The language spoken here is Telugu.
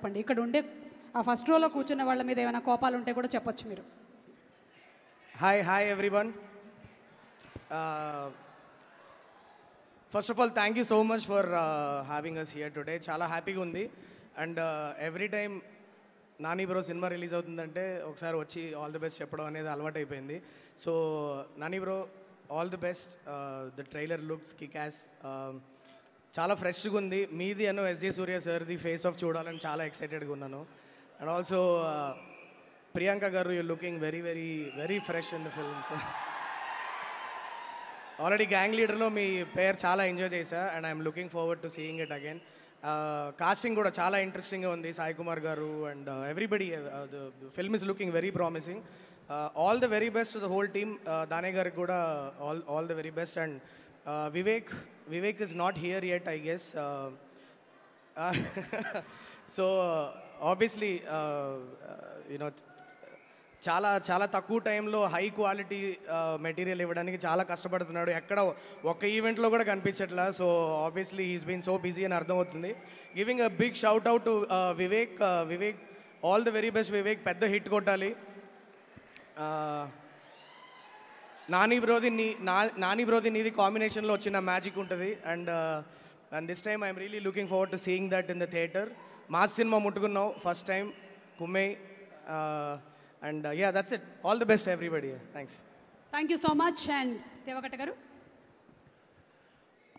చెప్పండి ఇక్కడ ఉండే ఆ ఫస్ట్ రోలో కూర్చున్న వాళ్ళ మీద ఏమైనా కోపాలు ఉంటే కూడా చెప్పొచ్చు మీరు Hi, hi everyone. Uh, first of all, thank you so much for uh, having us here today. చాలా హ్యాపీగా ఉంది and every time Nani bro cinema release అవుతుందంటే ఒకసారి వచ్చి ఆల్ ది బెస్ట్ చెప్పడం అనేది అలవాటు అయిపోయింది so Nani bro all the best the trailer looks kickass చాలా ఫ్రెష్గా ఉంది మీది అను ఎస్జే సూర్య సార్ది ఫేస్ ఆఫ్ చూడాలని చాలా ఎక్సైటెడ్గా ఉన్నాను and also Priyanka garu you looking very very very fresh in the films already gang లీడర్లో మీ పేరు చాలా ఎంజాయ్ చేశా and I'm looking forward to seeing it again casting కూడా చాలా ఇంట్రెస్టింగ్గా ఉంది Sai Kumar garu and everybody the film is looking very promising all the very best the whole team దానే గారికి కూడా all all the very best and Vivek Vivek is not here yet I guess so obviously you know చాలా చాలా తక్కువ టైంలో హై క్వాలిటీ మెటీరియల్ ఇవ్వడానికి చాలా కష్టపడుతున్నాడు ఎక్కడ ఒక్క ఈవెంట్లో కూడా కనిపించట్లా so obviously he's been so busy అని అర్థమవుతుంది giving a big shout out to Vivek Vivek all the very best Vivek పెద్ద హిట్ కొట్టాలి Uh, నాని బ్రోది నీ నా నాని బ్రోది నీది కాంబినేషన్లో వచ్చిన మ్యాజిక్ ఉంటుంది and and this time I'm really looking forward to seeing that in the theatre mass cinema ముట్టుకున్నావు ఫస్ట్ టైం కుమ్మే and yeah that's it all the best everybody thanks thank you so much and Devakatta గారు